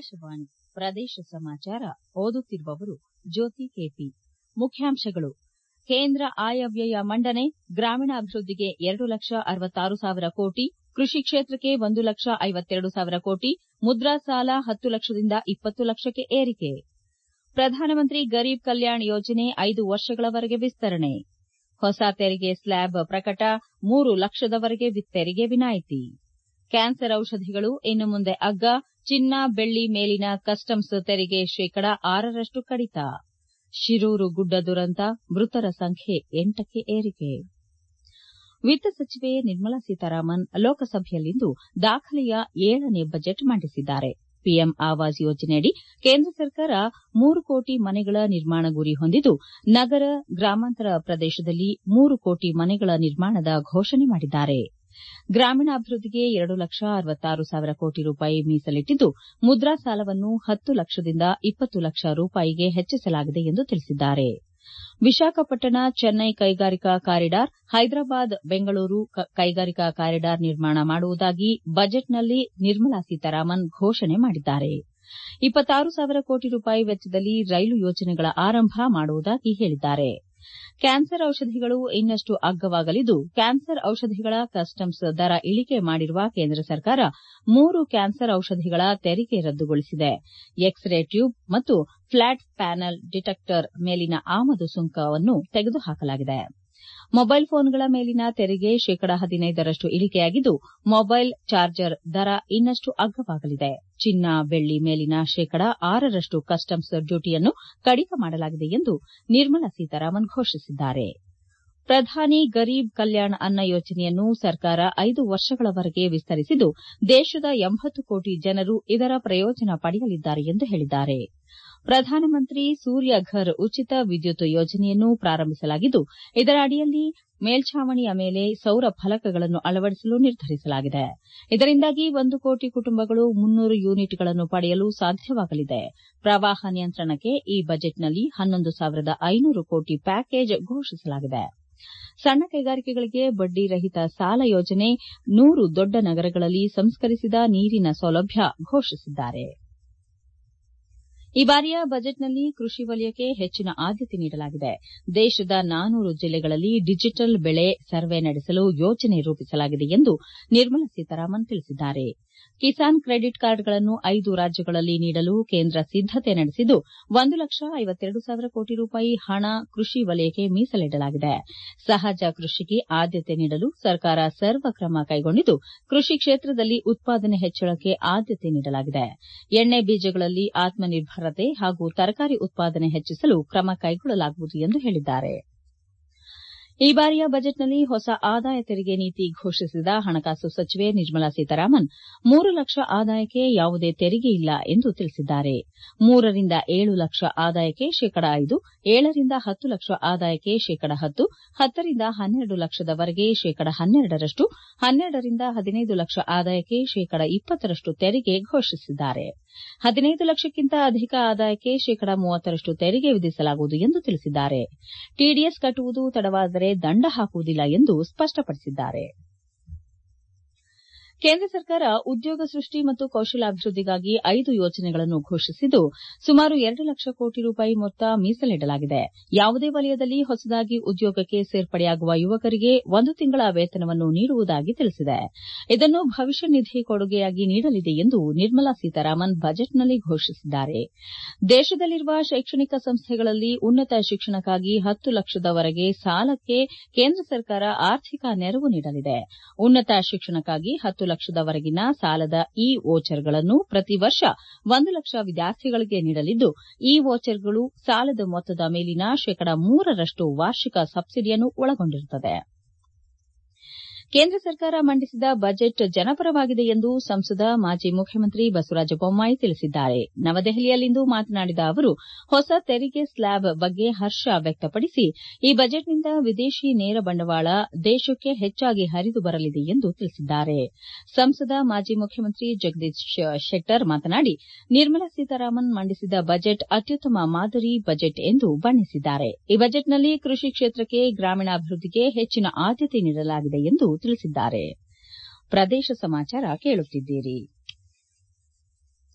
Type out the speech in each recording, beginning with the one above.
ಆಕಾಶವಾಣಿ ಪ್ರದೇಶ ಸಮಾಚಾರ ಓದುತ್ತಿರುವವರು ಜ್ಯೋತಿ ಕೆಪಿ ಮುಖ್ಯಾಂಶಗಳು ಕೇಂದ್ರ ಆಯವ್ಯಯ ಮಂಡನೆ ಗ್ರಾಮೀಣಾಭಿವೃದ್ಧಿಗೆ ಎರಡು ಲಕ್ಷ ಅರವತ್ತಾರು ಸಾವಿರ ಕೋಟಿ ಕೃಷಿ ಕ್ಷೇತ್ರಕ್ಕೆ ಒಂದು ಲಕ್ಷ ಐವತ್ತೆರಡು ಸಾವಿರ ಕೋಟಿ ಮುದ್ರಾ ಸಾಲ ಹತ್ತು ಲಕ್ಷದಿಂದ ಇಪ್ಪತ್ತು ಲಕ್ಷಕ್ಕೆ ಏರಿಕೆ ಪ್ರಧಾನಮಂತ್ರಿ ಗರೀಬ್ ಕಲ್ಯಾಣ್ ಯೋಜನೆ ಐದು ವರ್ಷಗಳವರೆಗೆ ವಿಸ್ತರಣೆ ಹೊಸ ತೆರಿಗೆ ಸ್ಲ್ಯಾಬ್ ಪ್ರಕಟ ಮೂರು ಲಕ್ಷದವರೆಗೆ ತೆರಿಗೆ ವಿನಾಯಿತಿ ಕ್ಯಾನ್ಸರ್ ಔಷಧಿಗಳು ಇನ್ನು ಮುಂದೆ ಅಗ್ಗ ಚಿನ್ನ ಬೆಳ್ಳಿ ಮೇಲಿನ ಕಸ್ಟಮ್ಸ್ ತೆರಿಗೆ ಶೇಕಡ ಆರರಷ್ಟು ಕಡಿತ ಶಿರೂರು ಗುಡ್ಡ ದುರಂತ ಮೃತರ ಸಂಖ್ಯೆ ಎಂಟಕ್ಕೆ ಏರಿಕೆ ವಿತ್ತ ಸಚಿವೆ ನಿರ್ಮಲಾ ಸೀತಾರಾಮನ್ ಲೋಕಸಭೆಯಲ್ಲಿಂದು ದಾಖಲೆಯ ಏಳನೇ ಬಜೆಟ್ ಮಂಡಿಸಿದ್ದಾರೆ ಪಿಎಂ ಆವಾಸ್ ಯೋಜನೆಯಡಿ ಕೇಂದ್ರ ಸರ್ಕಾರ ಮೂರು ಕೋಟಿ ಮನೆಗಳ ನಿರ್ಮಾಣ ಗುರಿ ಹೊಂದಿದ್ದು ನಗರ ಗ್ರಾಮಾಂತರ ಪ್ರದೇಶದಲ್ಲಿ ಮೂರು ಕೋಟಿ ಮನೆಗಳ ನಿರ್ಮಾಣದ ಘೋಷಣೆ ಮಾಡಿದ್ದಾರೆ ಗ್ರಾಮೀಣಾಭಿವೃದ್ಧಿಗೆ ಎರಡು ಲಕ್ಷ ಅರವತ್ತಾರು ಸಾವಿರ ಕೋಟಿ ರೂಪಾಯಿ ಮೀಸಲಿಟ್ಟಿದ್ದು ಮುದ್ರಾ ಸಾಲವನ್ನು ಹತ್ತು ಲಕ್ಷದಿಂದ ಇಪ್ಪತ್ತು ಲಕ್ಷ ರೂಪಾಯಿಗೆ ಹೆಚ್ಚಿಸಲಾಗಿದೆ ಎಂದು ತಿಳಿಸಿದ್ದಾರೆ ವಿಶಾಖಪಟ್ಟಣ ಚೆನ್ನೈ ಕೈಗಾರಿಕಾ ಕಾರಿಡಾರ್ ಹೈದರಾಬಾದ್ ಬೆಂಗಳೂರು ಕೈಗಾರಿಕಾ ಕಾರಿಡಾರ್ ನಿರ್ಮಾಣ ಮಾಡುವುದಾಗಿ ಬಜೆಟ್ನಲ್ಲಿ ನಿರ್ಮಲಾ ಸೀತಾರಾಮನ್ ಘೋಷಣೆ ಮಾಡಿದ್ದಾರೆ ಇಪ್ಪತ್ತಾರು ಸಾವಿರ ಕೋಟಿ ರೂಪಾಯಿ ವೆಚ್ಚದಲ್ಲಿ ರೈಲು ಯೋಜನೆಗಳ ಆರಂಭ ಮಾಡುವುದಾಗಿ ಹೇಳಿದ್ದಾರೆ ಕ್ಯಾನ್ಸರ್ ಔಷಧಿಗಳು ಇನ್ನಷ್ಟು ಅಗ್ಗವಾಗಲಿದ್ದು ಕ್ಯಾನ್ಸರ್ ಔಷಧಿಗಳ ಕಸ್ಟಮ್ಸ್ ದರ ಇಳಿಕೆ ಮಾಡಿರುವ ಕೇಂದ್ರ ಸರ್ಕಾರ ಮೂರು ಕ್ಯಾನ್ಸರ್ ಔಷಧಿಗಳ ತೆರಿಗೆ ರದ್ದುಗೊಳಿಸಿದೆ ಎಕ್ಸ್ ರೇ ಟ್ಯೂಬ್ ಮತ್ತು ಫ್ಲಾಟ್ ಪ್ಯಾನಲ್ ಡಿಟೆಕ್ಟರ್ ಮೇಲಿನ ಆಮದು ಸುಂಕವನ್ನು ತೆಗೆದುಹಾಕಲಾಗಿದೆ ಮೊಬೈಲ್ ಫೋನ್ಗಳ ಮೇಲಿನ ತೆರಿಗೆ ಶೇಕಡ ಹದಿನೈದರಷ್ಟು ಇಳಿಕೆಯಾಗಿದ್ದು ಮೊಬೈಲ್ ಚಾರ್ಜರ್ ದರ ಇನ್ನಷ್ಟು ಅಗ್ಗವಾಗಲಿದೆ ಚಿನ್ನ ಬೆಳ್ಳಿ ಮೇಲಿನ ಶೇಕಡ ಆರರಷ್ಟು ಕಸ್ಟಮ್ಸ್ ಡ್ಯೂಟಿಯನ್ನು ಕಡಿತ ಮಾಡಲಾಗಿದೆ ಎಂದು ನಿರ್ಮಲಾ ಸೀತಾರಾಮನ್ ಘೋಷಿಸಿದ್ದಾರೆ ಪ್ರಧಾನಿ ಗರೀಬ್ ಕಲ್ಯಾಣ್ ಅನ್ನ ಯೋಜನೆಯನ್ನು ಸರ್ಕಾರ ಐದು ವರ್ಷಗಳವರೆಗೆ ವಿಸ್ತರಿಸಿದ್ದು ದೇಶದ ಎಂಬತ್ತು ಕೋಟಿ ಜನರು ಇದರ ಪ್ರಯೋಜನ ಪಡೆಯಲಿದ್ದಾರೆ ಎಂದು ಹೇಳಿದ್ದಾರೆ ಪ್ರಧಾನಮಂತ್ರಿ ಸೂರ್ಯ ಘರ್ ಉಚಿತ ವಿದ್ಯುತ್ ಯೋಜನೆಯನ್ನು ಪ್ರಾರಂಭಿಸಲಾಗಿದ್ದು ಇದರ ಅಡಿಯಲ್ಲಿ ಮೇಲ್ಛಾವಣಿಯ ಮೇಲೆ ಸೌರ ಫಲಕಗಳನ್ನು ಅಳವಡಿಸಲು ನಿರ್ಧರಿಸಲಾಗಿದೆ ಇದರಿಂದಾಗಿ ಒಂದು ಕೋಟಿ ಕುಟುಂಬಗಳು ಮುನ್ನೂರು ಯೂನಿಟ್ಗಳನ್ನು ಪಡೆಯಲು ಸಾಧ್ಯವಾಗಲಿದೆ ಪ್ರವಾಹ ನಿಯಂತ್ರಣಕ್ಕೆ ಈ ಬಜೆಟ್ನಲ್ಲಿ ಹನ್ನೊಂದು ಸಾವಿರದ ಐನೂರು ಕೋಟಿ ಪ್ಯಾಕೇಜ್ ಘೋಷಿಸಲಾಗಿದೆ ಸಣ್ಣ ಕೈಗಾರಿಕೆಗಳಿಗೆ ಬಡ್ಡಿ ರಹಿತ ಸಾಲ ಯೋಜನೆ ನೂರು ದೊಡ್ಡ ನಗರಗಳಲ್ಲಿ ಸಂಸ್ಕರಿಸಿದ ನೀರಿನ ಸೌಲಭ್ಯ ಘೋಷಿಸಿದ್ದಾರೆ ಈ ಬಾರಿಯ ಬಜೆಟ್ನಲ್ಲಿ ಕೃಷಿ ವಲಯಕ್ಕೆ ಹೆಚ್ಚಿನ ಆದ್ಯತೆ ನೀಡಲಾಗಿದೆ ದೇಶದ ನಾನೂರು ಜಿಲ್ಲೆಗಳಲ್ಲಿ ಡಿಜಿಟಲ್ ಬೆಳೆ ಸರ್ವೆ ನಡೆಸಲು ಯೋಜನೆ ರೂಪಿಸಲಾಗಿದೆ ಎಂದು ನಿರ್ಮಲಾ ಸೀತಾರಾಮನ್ ತಿಳಿಸಿದ್ದಾರೆ ಕಿಸಾನ್ ಕ್ರೆಡಿಟ್ ಕಾರ್ಡ್ಗಳನ್ನು ಐದು ರಾಜ್ಯಗಳಲ್ಲಿ ನೀಡಲು ಕೇಂದ್ರ ಸಿದ್ದತೆ ನಡೆಸಿದ್ದು ಒಂದು ಲಕ್ಷ ಐವತ್ತೆರಡು ಸಾವಿರ ಕೋಟಿ ರೂಪಾಯಿ ಹಣ ಕೃಷಿ ವಲಯಕ್ಕೆ ಮೀಸಲಿಡಲಾಗಿದೆ ಸಹಜ ಕೃಷಿಗೆ ಆದ್ಯತೆ ನೀಡಲು ಸರ್ಕಾರ ಸರ್ವ ಕ್ರಮ ಕೈಗೊಂಡಿದ್ದು ಕೃಷಿ ಕ್ಷೇತ್ರದಲ್ಲಿ ಉತ್ಪಾದನೆ ಹೆಚ್ಚಳಕ್ಕೆ ಆದ್ಯತೆ ನೀಡಲಾಗಿದೆ ಎಣ್ಣೆ ಬೀಜಗಳಲ್ಲಿ ಆತ್ಮನಿರ್ಭರತೆ ಹಾಗೂ ತರಕಾರಿ ಉತ್ಪಾದನೆ ಹೆಚ್ಚಿಸಲು ಕ್ರಮ ಕೈಗೊಳ್ಳಲಾಗುವುದು ಎಂದು ಹೇಳಿದ್ದಾರೆ ಈ ಬಾರಿಯ ಬಜೆಟ್ನಲ್ಲಿ ಹೊಸ ಆದಾಯ ತೆರಿಗೆ ನೀತಿ ಘೋಷಿಸಿದ ಹಣಕಾಸು ಸಚಿವೆ ನಿರ್ಮಲಾ ಸೀತಾರಾಮನ್ ಮೂರು ಲಕ್ಷ ಆದಾಯಕ್ಕೆ ಯಾವುದೇ ತೆರಿಗೆ ಇಲ್ಲ ಎಂದು ತಿಳಿಸಿದ್ದಾರೆ ಮೂರರಿಂದ ಏಳು ಲಕ್ಷ ಆದಾಯಕ್ಕೆ ಶೇಕಡ ಐದು ಏಳರಿಂದ ಹತ್ತು ಲಕ್ಷ ಆದಾಯಕ್ಕೆ ಶೇಕಡ ಹತ್ತು ಹತ್ತರಿಂದ ಹನ್ನೆರಡು ಲಕ್ಷದವರೆಗೆ ಶೇಕಡ ಹನ್ನೆರಡರಷ್ಟು ಹನ್ನೆರಡರಿಂದ ಹದಿನೈದು ಲಕ್ಷ ಆದಾಯಕ್ಕೆ ಶೇಕಡ ಇಪ್ಪತ್ತರಷ್ಟು ತೆರಿಗೆ ಘೋಷಿಸಿದ್ದಾರೆ ಹದಿನೈದು ಲಕ್ಷಕ್ಕಿಂತ ಅಧಿಕ ಆದಾಯಕ್ಕೆ ಶೇಕಡ ಮೂವತ್ತರಷ್ಟು ತೆರಿಗೆ ವಿಧಿಸಲಾಗುವುದು ಎಂದು ತಿಳಿಸಿದ್ದಾರೆ ಟಿಡಿಎಸ್ ಕಟ್ಟುವುದು ತಡವಾದರೆ ದಂಡ ಹಾಕುವುದಿಲ್ಲ ಎಂದು ಸ್ಪಷ್ಟಪಡಿಸಿದ್ದಾರೆ ಕೇಂದ್ರ ಸರ್ಕಾರ ಉದ್ಯೋಗ ಸೃಷ್ಟಿ ಮತ್ತು ಕೌಶಲಾಭಿವೃದ್ಧಿಗಾಗಿ ಐದು ಯೋಜನೆಗಳನ್ನು ಘೋಷಿಸಿದ್ದು ಸುಮಾರು ಎರಡು ಲಕ್ಷ ಕೋಟಿ ರೂಪಾಯಿ ಮೊತ್ತ ಮೀಸಲಿಡಲಾಗಿದೆ ಯಾವುದೇ ವಲಯದಲ್ಲಿ ಹೊಸದಾಗಿ ಉದ್ಯೋಗಕ್ಕೆ ಸೇರ್ಪಡೆಯಾಗುವ ಯುವಕರಿಗೆ ಒಂದು ತಿಂಗಳ ವೇತನವನ್ನು ನೀಡುವುದಾಗಿ ತಿಳಿಸಿದೆ ಇದನ್ನು ಭವಿಷ್ಯ ನಿಧಿ ಕೊಡುಗೆಯಾಗಿ ನೀಡಲಿದೆ ಎಂದು ನಿರ್ಮಲಾ ಸೀತಾರಾಮನ್ ಬಜೆಟ್ನಲ್ಲಿ ಘೋಷಿಸಿದ್ದಾರೆ ದೇಶದಲ್ಲಿರುವ ಶೈಕ್ಷಣಿಕ ಸಂಸ್ಥೆಗಳಲ್ಲಿ ಉನ್ನತ ಶಿಕ್ಷಣಕ್ಕಾಗಿ ಹತ್ತು ಲಕ್ಷದವರೆಗೆ ಸಾಲಕ್ಕೆ ಕೇಂದ್ರ ಸರ್ಕಾರ ಆರ್ಥಿಕ ನೆರವು ನೀಡಲಿದೆ ಉನ್ನತ ಶಿಕ್ಷಣಕ್ಕಾಗಿ ಹತ್ತು ಲಕ್ಷದವರೆಗಿನ ಸಾಲದ ಇ ವೋಚರ್ಗಳನ್ನು ಪ್ರತಿ ವರ್ಷ ಒಂದು ಲಕ್ಷ ವಿದ್ಯಾರ್ಥಿಗಳಿಗೆ ನೀಡಲಿದ್ದು ಇ ವೋಚರ್ಗಳು ಸಾಲದ ಮೊತ್ತದ ಮೇಲಿನ ಶೇಕಡ ಮೂರರಷ್ಟು ವಾರ್ಷಿಕ ಸಬ್ಸಿಡಿಯನ್ನು ಒಳಗೊಂಡಿರುತ್ತದೆ ಕೇಂದ್ರ ಸರ್ಕಾರ ಮಂಡಿಸಿದ ಬಜೆಟ್ ಜನಪರವಾಗಿದೆ ಎಂದು ಸಂಸದ ಮಾಜಿ ಮುಖ್ಯಮಂತ್ರಿ ಬಸವರಾಜ ಬೊಮ್ಮಾಯಿ ತಿಳಿಸಿದ್ದಾರೆ ನವದೆಹಲಿಯಲ್ಲಿಂದು ಮಾತನಾಡಿದ ಅವರು ಹೊಸ ತೆರಿಗೆ ಸ್ಲ್ಯಾಬ್ ಬಗ್ಗೆ ಹರ್ಷ ವ್ಯಕ್ತಪಡಿಸಿ ಈ ಬಜೆಟ್ನಿಂದ ವಿದೇಶಿ ನೇರ ಬಂಡವಾಳ ದೇಶಕ್ಕೆ ಹೆಚ್ಚಾಗಿ ಹರಿದು ಬರಲಿದೆ ಎಂದು ತಿಳಿಸಿದ್ದಾರೆ ಸಂಸದ ಮಾಜಿ ಮುಖ್ಯಮಂತ್ರಿ ಜಗದೀಶ್ ಶೆಟ್ಟರ್ ಮಾತನಾಡಿ ನಿರ್ಮಲಾ ಸೀತಾರಾಮನ್ ಮಂಡಿಸಿದ ಬಜೆಟ್ ಅತ್ಯುತ್ತಮ ಮಾದರಿ ಬಜೆಟ್ ಎಂದು ಬಣ್ಣಿಸಿದ್ದಾರೆ ಈ ಬಜೆಟ್ನಲ್ಲಿ ಕೃಷಿ ಕ್ಷೇತ್ರಕ್ಕೆ ಗ್ರಾಮೀಣಾಭಿವೃದ್ಧಿಗೆ ಹೆಚ್ಚಿನ ಆದ್ಯತೆ ನೀಡಲಾಗಿದೆ ಎಂದು ತಿಳಿಸಿದ್ದಾರೆ ಪ್ರದೇಶ ಸಮಾಚಾರ ಕೇಳುತ್ತಿದ್ದೀರಿ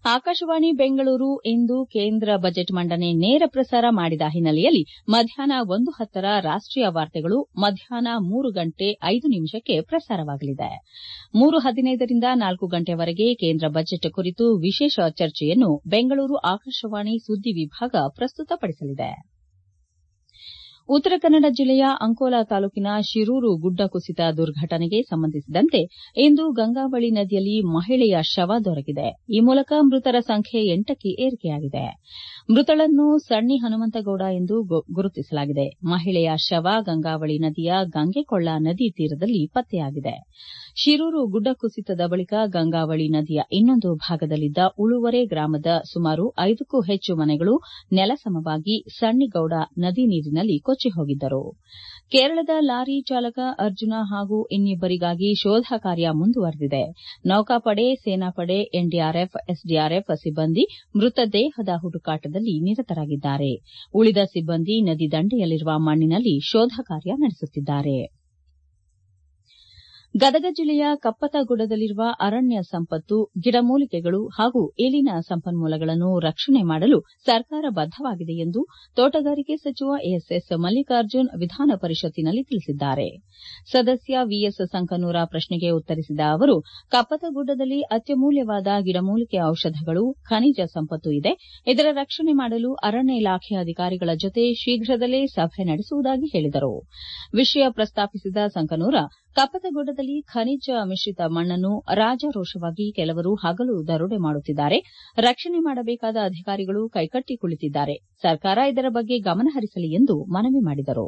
ಆಕಾಶವಾಣಿ ಬೆಂಗಳೂರು ಇಂದು ಕೇಂದ್ರ ಬಜೆಟ್ ಮಂಡನೆ ನೇರ ಪ್ರಸಾರ ಮಾಡಿದ ಹಿನ್ನೆಲೆಯಲ್ಲಿ ಮಧ್ಯಾಹ್ನ ಒಂದು ಹತ್ತರ ರಾಷ್ಟೀಯ ವಾರ್ತೆಗಳು ಮಧ್ಯಾಹ್ನ ಮೂರು ಗಂಟೆ ಐದು ನಿಮಿಷಕ್ಕೆ ಪ್ರಸಾರವಾಗಲಿದೆ ಮೂರು ಹದಿನೈದರಿಂದ ನಾಲ್ಕು ಗಂಟೆವರೆಗೆ ಕೇಂದ್ರ ಬಜೆಟ್ ಕುರಿತು ವಿಶೇಷ ಚರ್ಚೆಯನ್ನು ಬೆಂಗಳೂರು ಆಕಾಶವಾಣಿ ಸುದ್ದಿ ವಿಭಾಗ ಪ್ರಸ್ತುತಪಡಿಸಲಿದೆ ಉತ್ತರ ಕನ್ನಡ ಜಿಲ್ಲೆಯ ಅಂಕೋಲಾ ತಾಲೂಕಿನ ಶಿರೂರು ಗುಡ್ಡ ಕುಸಿತ ದುರ್ಘಟನೆಗೆ ಸಂಬಂಧಿಸಿದಂತೆ ಇಂದು ಗಂಗಾವಳಿ ನದಿಯಲ್ಲಿ ಮಹಿಳೆಯ ಶವ ದೊರಕಿದೆ ಈ ಮೂಲಕ ಮೃತರ ಸಂಖ್ಯೆ ಎಂಟಕ್ಕೆ ಏರಿಕೆಯಾಗಿದೆ ಮೃತಳನ್ನು ಸಣ್ಣಿ ಹನುಮಂತಗೌಡ ಎಂದು ಗುರುತಿಸಲಾಗಿದೆ ಮಹಿಳೆಯ ಶವ ಗಂಗಾವಳಿ ನದಿಯ ಗಂಗೆಕೊಳ್ಳ ನದಿ ತೀರದಲ್ಲಿ ಪತ್ತೆಯಾಗಿದೆ ಶಿರೂರು ಗುಡ್ಡ ಕುಸಿತದ ಬಳಿಕ ಗಂಗಾವಳಿ ನದಿಯ ಇನ್ನೊಂದು ಭಾಗದಲ್ಲಿದ್ದ ಉಳುವರೆ ಗ್ರಾಮದ ಸುಮಾರು ಐದಕ್ಕೂ ಹೆಚ್ಚು ಮನೆಗಳು ನೆಲಸಮವಾಗಿ ಸಣ್ಣಿಗೌಡ ನದಿ ನೀರಿನಲ್ಲಿ ಕೊಚ್ಚಿ ಹೋಗಿದ್ದರು ಕೇರಳದ ಲಾರಿ ಚಾಲಕ ಅರ್ಜುನ ಹಾಗೂ ಇನ್ನಿಬ್ಬರಿಗಾಗಿ ಶೋಧ ಕಾರ್ಯ ಮುಂದುವರೆದಿದೆ ನೌಕಾಪಡೆ ಸೇನಾಪಡೆ ಎನ್ಡಿಆರ್ಎಫ್ ಎಸ್ಡಿಆರ್ಎಫ್ ಸಿಬ್ಬಂದಿ ಮೃತದೇಹದ ಹುಡುಕಾಟದಲ್ಲಿ ನಿರತರಾಗಿದ್ದಾರೆ ಉಳಿದ ಸಿಬ್ಬಂದಿ ನದಿ ದಂಡೆಯಲ್ಲಿರುವ ಮಣ್ಣಿನಲ್ಲಿ ಶೋಧ ಕಾರ್ಯ ನಡೆಸುತ್ತಿದ್ದಾರೆ ಗದಗ ಜಿಲ್ಲೆಯ ಕಪ್ಪತಗುಡ್ಡದಲ್ಲಿರುವ ಅರಣ್ಯ ಸಂಪತ್ತು ಗಿಡಮೂಲಿಕೆಗಳು ಹಾಗೂ ಇಲಿನ ಸಂಪನ್ಮೂಲಗಳನ್ನು ರಕ್ಷಣೆ ಮಾಡಲು ಸರ್ಕಾರ ಬದ್ದವಾಗಿದೆ ಎಂದು ತೋಟಗಾರಿಕೆ ಸಚಿವ ಎಸ್ಎಸ್ ಮಲ್ಲಿಕಾರ್ಜುನ್ ವಿಧಾನ ಪರಿಷತ್ತಿನಲ್ಲಿ ತಿಳಿಸಿದ್ದಾರೆ ಸದಸ್ಯ ವಿಎಸ್ ಸಂಕನೂರ ಪ್ರಶ್ನೆಗೆ ಉತ್ತರಿಸಿದ ಅವರು ಕಪ್ಪತಗುಡ್ಡದಲ್ಲಿ ಅತ್ಯಮೂಲ್ಯವಾದ ಗಿಡಮೂಲಿಕೆ ಔಷಧಗಳು ಖನಿಜ ಸಂಪತ್ತು ಇದೆ ಇದರ ರಕ್ಷಣೆ ಮಾಡಲು ಅರಣ್ಯ ಇಲಾಖೆ ಅಧಿಕಾರಿಗಳ ಜೊತೆ ಶೀಘ್ರದಲ್ಲೇ ಸಭೆ ನಡೆಸುವುದಾಗಿ ಹೇಳಿದರು ವಿಷಯ ಪ್ರಸ್ತಾಪಿಸಿದ ಸಂಕನೂರ ಕಪ್ಪತಗುಡ್ಡದಲ್ಲಿ ಖನಿಜ ಮಿಶ್ರಿತ ಮಣ್ಣನ್ನು ರಾಜಾರೋಷವಾಗಿ ಕೆಲವರು ಹಗಲು ದರೋಡೆ ಮಾಡುತ್ತಿದ್ದಾರೆ ರಕ್ಷಣೆ ಮಾಡಬೇಕಾದ ಅಧಿಕಾರಿಗಳು ಕೈಕಟ್ಟಿ ಕುಳಿತಿದ್ದಾರೆ ಸರ್ಕಾರ ಇದರ ಬಗ್ಗೆ ಗಮನಹರಿಸಲಿ ಎಂದು ಮನವಿ ಮಾಡಿದರು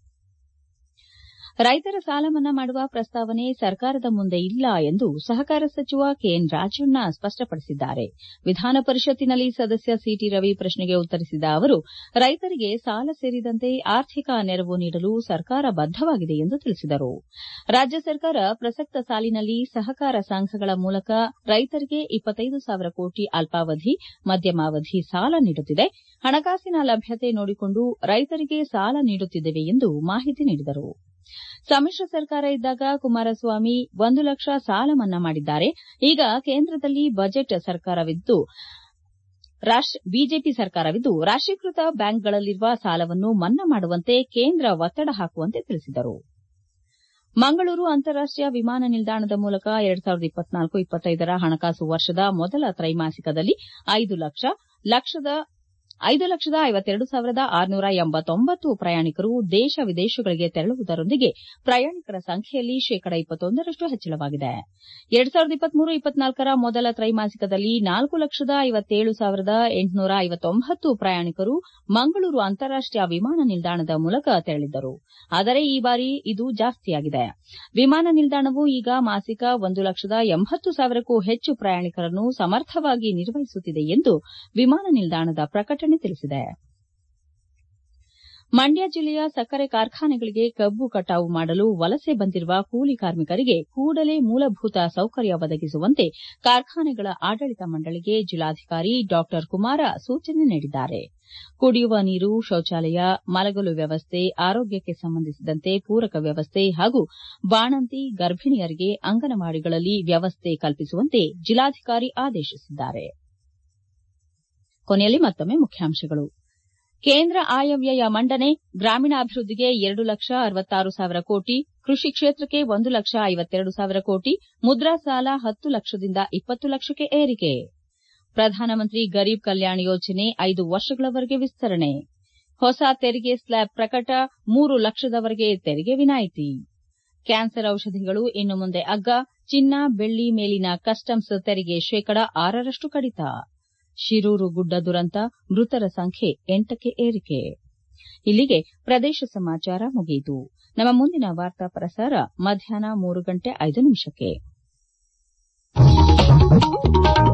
ರೈತರ ಸಾಲ ಮನ್ನಾ ಮಾಡುವ ಪ್ರಸ್ತಾವನೆ ಸರ್ಕಾರದ ಮುಂದೆ ಇಲ್ಲ ಎಂದು ಸಹಕಾರ ಸಚಿವ ಕೆಎನ್ ರಾಜಣ್ಣ ಸ್ಪಷ್ಟಪಡಿಸಿದ್ದಾರೆ ವಿಧಾನ ಪರಿಷತ್ತಿನಲ್ಲಿ ಸದಸ್ಯ ಸಿಟಿ ರವಿ ಪ್ರಶ್ನೆಗೆ ಉತ್ತರಿಸಿದ ಅವರು ರೈತರಿಗೆ ಸಾಲ ಸೇರಿದಂತೆ ಆರ್ಥಿಕ ನೆರವು ನೀಡಲು ಸರ್ಕಾರ ಬದ್ದವಾಗಿದೆ ಎಂದು ತಿಳಿಸಿದರು ರಾಜ್ಯ ಸರ್ಕಾರ ಪ್ರಸಕ್ತ ಸಾಲಿನಲ್ಲಿ ಸಹಕಾರ ಸಂಘಗಳ ಮೂಲಕ ರೈತರಿಗೆ ಇಪ್ಪತ್ತೈದು ಸಾವಿರ ಕೋಟಿ ಅಲ್ಪಾವಧಿ ಮಧ್ಯಮಾವಧಿ ಸಾಲ ನೀಡುತ್ತಿದೆ ಹಣಕಾಸಿನ ಲಭ್ಯತೆ ನೋಡಿಕೊಂಡು ರೈತರಿಗೆ ಸಾಲ ನೀಡುತ್ತಿದ್ದೇವೆ ಎಂದು ಮಾಹಿತಿ ನೀಡಿದರು ಸಮ್ಮಿಶ್ರ ಸರ್ಕಾರ ಇದ್ದಾಗ ಕುಮಾರಸ್ವಾಮಿ ಒಂದು ಲಕ್ಷ ಸಾಲ ಮನ್ನಾ ಮಾಡಿದ್ದಾರೆ ಈಗ ಕೇಂದ್ರದಲ್ಲಿ ಬಜೆಟ್ ಸರ್ಕಾರವಿದ್ದು ಬಿಜೆಪಿ ಸರ್ಕಾರವಿದ್ದು ರಾಷ್ಟೀಕೃತ ಬ್ಯಾಂಕ್ಗಳಲ್ಲಿರುವ ಸಾಲವನ್ನು ಮನ್ನಾ ಮಾಡುವಂತೆ ಕೇಂದ್ರ ಒತ್ತಡ ಹಾಕುವಂತೆ ತಿಳಿಸಿದರು ಮಂಗಳೂರು ಅಂತಾರಾಷ್ಟೀಯ ವಿಮಾನ ನಿಲ್ದಾಣದ ಮೂಲಕ ಎರಡ್ ಸಾವಿರದ ಇಪ್ಪತ್ನಾಲ್ಕು ಇಪ್ಪತ್ತೈದರ ಹಣಕಾಸು ವರ್ಷದ ಮೊದಲ ತ್ರೈಮಾಸಿಕದಲ್ಲಿ ಐದು ಲಕ್ಷದ ಐವತ್ತೆರಡು ಸಾವಿರದ ಆರುನೂರ ಎಂಬತ್ತೊಂಬತ್ತು ಪ್ರಯಾಣಿಕರು ದೇಶ ವಿದೇಶಗಳಿಗೆ ತೆರಳುವುದರೊಂದಿಗೆ ಪ್ರಯಾಣಿಕರ ಸಂಖ್ಯೆಯಲ್ಲಿ ಶೇಕಡ ಇಪ್ಪತ್ತೊಂದರಷ್ಟು ಹೆಚ್ಚಳವಾಗಿದೆ ಎರಡ್ ಸಾವಿರದ ಇಪ್ಪತ್ಮೂರು ಇಪ್ಪತ್ನಾಲ್ಕರ ಮೊದಲ ತ್ರೈಮಾಸಿಕದಲ್ಲಿ ನಾಲ್ಕು ಲಕ್ಷದ ಐವತ್ತೇಳು ಸಾವಿರದ ಎಂಟುನೂರ ಐವತ್ತೊಂಬತ್ತು ಪ್ರಯಾಣಿಕರು ಮಂಗಳೂರು ಅಂತಾರಾಷ್ಟೀಯ ವಿಮಾನ ನಿಲ್ದಾಣದ ಮೂಲಕ ತೆರಳಿದ್ದರು ಆದರೆ ಈ ಬಾರಿ ಇದು ಜಾಸ್ತಿಯಾಗಿದೆ ವಿಮಾನ ನಿಲ್ದಾಣವು ಈಗ ಮಾಸಿಕ ಒಂದು ಲಕ್ಷದ ಎಂಬತ್ತು ಸಾವಿರಕ್ಕೂ ಹೆಚ್ಚು ಪ್ರಯಾಣಿಕರನ್ನು ಸಮರ್ಥವಾಗಿ ನಿರ್ವಹಿಸುತ್ತಿದೆ ಎಂದು ವಿಮಾನ ನಿಲ್ದಾಣದ ಪ್ರಕಟಣೆ ತಿಳಿಸಿದೆ ಮಂಡ್ಯ ಜಿಲ್ಲೆಯ ಸಕ್ಕರೆ ಕಾರ್ಖಾನೆಗಳಿಗೆ ಕಬ್ಬು ಕಟಾವು ಮಾಡಲು ವಲಸೆ ಬಂದಿರುವ ಕೂಲಿ ಕಾರ್ಮಿಕರಿಗೆ ಕೂಡಲೇ ಮೂಲಭೂತ ಸೌಕರ್ಯ ಒದಗಿಸುವಂತೆ ಕಾರ್ಖಾನೆಗಳ ಆಡಳಿತ ಮಂಡಳಿಗೆ ಜಿಲ್ಲಾಧಿಕಾರಿ ಡಾ ಕುಮಾರ ಸೂಚನೆ ನೀಡಿದ್ದಾರೆ ಕುಡಿಯುವ ನೀರು ಶೌಚಾಲಯ ಮಲಗಲು ವ್ಯವಸ್ಥೆ ಆರೋಗ್ಯಕ್ಕೆ ಸಂಬಂಧಿಸಿದಂತೆ ಪೂರಕ ವ್ಯವಸ್ಥೆ ಹಾಗೂ ಬಾಣಂತಿ ಗರ್ಭಿಣಿಯರಿಗೆ ಅಂಗನವಾಡಿಗಳಲ್ಲಿ ವ್ಯವಸ್ಥೆ ಕಲ್ಪಿಸುವಂತೆ ಜಿಲ್ಲಾಧಿಕಾರಿ ಆದೇಶಿಸಿದ್ದಾರೆ ಕೊನೆಯಲ್ಲಿ ಮತ್ತೊಮ್ಮೆ ಮುಖ್ಯಾಂಶಗಳು ಕೇಂದ್ರ ಆಯವ್ಯಯ ಮಂಡನೆ ಗ್ರಾಮೀಣಾಭಿವೃದ್ಧಿಗೆ ಎರಡು ಲಕ್ಷ ಅರವತ್ತಾರು ಸಾವಿರ ಕೋಟಿ ಕೃಷಿ ಕ್ಷೇತ್ರಕ್ಕೆ ಒಂದು ಲಕ್ಷ ಐವತ್ತೆರಡು ಸಾವಿರ ಕೋಟಿ ಮುದ್ರಾ ಸಾಲ ಹತ್ತು ಲಕ್ಷದಿಂದ ಇಪ್ಪತ್ತು ಲಕ್ಷಕ್ಕೆ ಏರಿಕೆ ಪ್ರಧಾನಮಂತ್ರಿ ಗರೀಬ್ ಕಲ್ಯಾಣ್ ಯೋಜನೆ ಐದು ವರ್ಷಗಳವರೆಗೆ ವಿಸ್ತರಣೆ ಹೊಸ ತೆರಿಗೆ ಸ್ಲ್ಯಾಬ್ ಪ್ರಕಟ ಮೂರು ಲಕ್ಷದವರೆಗೆ ತೆರಿಗೆ ವಿನಾಯಿತಿ ಕ್ಯಾನ್ಸರ್ ಔಷಧಿಗಳು ಇನ್ನು ಮುಂದೆ ಅಗ್ಗ ಚಿನ್ನ ಬೆಳ್ಳಿ ಮೇಲಿನ ಕಸ್ಟಮ್ಸ್ ತೆರಿಗೆ ಶೇಕಡ ಆರರಷ್ಟು ಕಡಿತ ಶಿರೂರು ಗುಡ್ಡ ದುರಂತ ಮೃತರ ಸಂಖ್ಯೆ ಎಂಟಕ್ಕೆ ಏರಿಕೆ ಇಲ್ಲಿಗೆ ಪ್ರದೇಶ ಸಮಾಚಾರ ಮುಗಿಯಿತು ನಮ್ಮ ಮುಂದಿನ ವಾರ್ತಾ ಪ್ರಸಾರ ಮಧ್ಯಾಹ್ನ ಮೂರು ಗಂಟೆ ಐದು ನಿಮಿಷಕ್ಕೆ